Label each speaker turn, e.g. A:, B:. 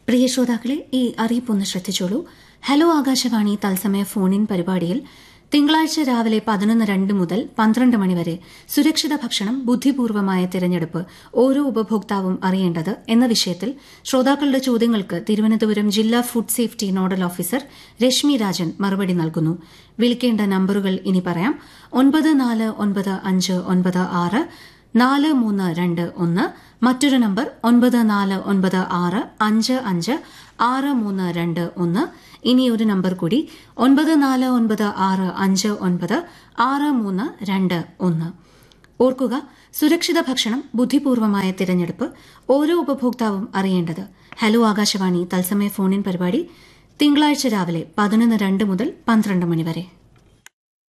A: പ്രിയ ശ്രോതാക്കളെ ഈ അറിയിപ്പൊന്ന് ശ്രദ്ധിച്ചോളൂ ഹലോ ആകാശവാണി തത്സമയ ഫോണിൻ പരിപാടിയിൽ തിങ്കളാഴ്ച രാവിലെ പതിനൊന്ന് രണ്ട് മുതൽ പന്ത്രണ്ട് മണിവരെ സുരക്ഷിത ഭക്ഷണം ബുദ്ധിപൂർവമായ തിരഞ്ഞെടുപ്പ് ഓരോ ഉപഭോക്താവും അറിയേണ്ടത് എന്ന വിഷയത്തിൽ ശ്രോതാക്കളുടെ ചോദ്യങ്ങൾക്ക് തിരുവനന്തപുരം ജില്ലാ food safety nodal officer Reshmi Rajan മറുപടി നൽകുന്നു വിളിക്കേണ്ട നമ്പറുകൾ ഇനി പറയാം ഒൻപത് നാല് ഒൻപത് അഞ്ച് ഒൻപത് ആറ് നാല് മൂന്ന് രണ്ട് ഒന്ന് മറ്റൊരു നമ്പർ ഒൻപത് നാല് ഒൻപത് ആറ് അഞ്ച് അഞ്ച് ആറ് മൂന്ന് രണ്ട് ഒന്ന് ഇനി ഒരു നമ്പർ കൂടി ഒൻപത് നാല് ഒൻപത് ആറ് അഞ്ച് ഒൻപത് ആറ് മൂന്ന് രണ്ട് ഒന്ന് ഓർക്കുക സുരക്ഷിത ഭക്ഷണം ബുദ്ധിപൂർവമായ തിരഞ്ഞെടുപ്പ് ഓരോ ഉപഭോക്താവും അറിയേണ്ടത് ഹലോ ആകാശവാണി തത്സമയ ഫോണിൻ പരിപാടി തിങ്കളാഴ്ച രാവിലെ പതിനൊന്ന് രണ്ട് മുതൽ പന്ത്രണ്ട് മണിവരെ